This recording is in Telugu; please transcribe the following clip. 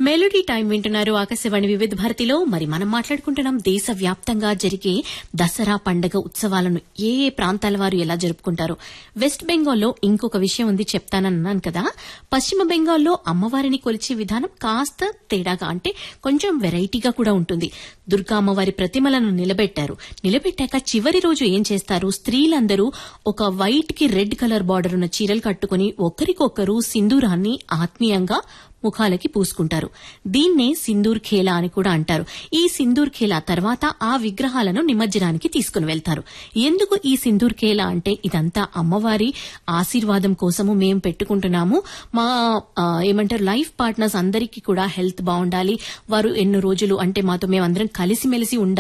మెలోడీ టైం వింటున్నారు ఆకాశవాణి వివిధ భారతిలో మరి మనం మాట్లాడుకుంటున్నాం దేశవ్యాప్తంగా జరిగే దసరా పండగ ఉత్సవాలను ఏ ఏ ప్రాంతాల వారు ఎలా జరుపుకుంటారు వెస్ట్ బెంగాల్లో ఇంకొక విషయం ఉంది చెప్తానన్నాను కదా పశ్చిమ బెంగాల్లో అమ్మవారిని కొలిచే విధానం కాస్త తేడాగా అంటే కొంచెం వెరైటీగా కూడా ఉంటుంది దుర్గా అమ్మవారి ప్రతిమలను నిలబెట్టారు నిలబెట్టాక చివరి రోజు ఏం చేస్తారు స్త్రీలందరూ ఒక వైట్ కి రెడ్ కలర్ బార్డర్ ఉన్న చీరలు కట్టుకుని ఒకరికొకరు సింధూరాన్ని ఆత్మీయంగా ముఖాలకి పూసుకుంటారు దీన్నే సింధూర్ ఖేలా అని కూడా అంటారు ఈ సింధూర్ ఖేలా తర్వాత ఆ విగ్రహాలను నిమజ్జనానికి తీసుకుని వెళ్తారు ఎందుకు ఈ సింధూర్ ఖేలా అంటే ఇదంతా అమ్మవారి ఆశీర్వాదం కోసము మేం పెట్టుకుంటున్నాము మా ఆ, ఏమంటారు లైఫ్ పార్ట్నర్స్ అందరికీ కూడా హెల్త్ బాగుండాలి వారు ఎన్నో రోజులు అంటే మాతో మేమందరం కలిసిమెలిసి ఉండాలి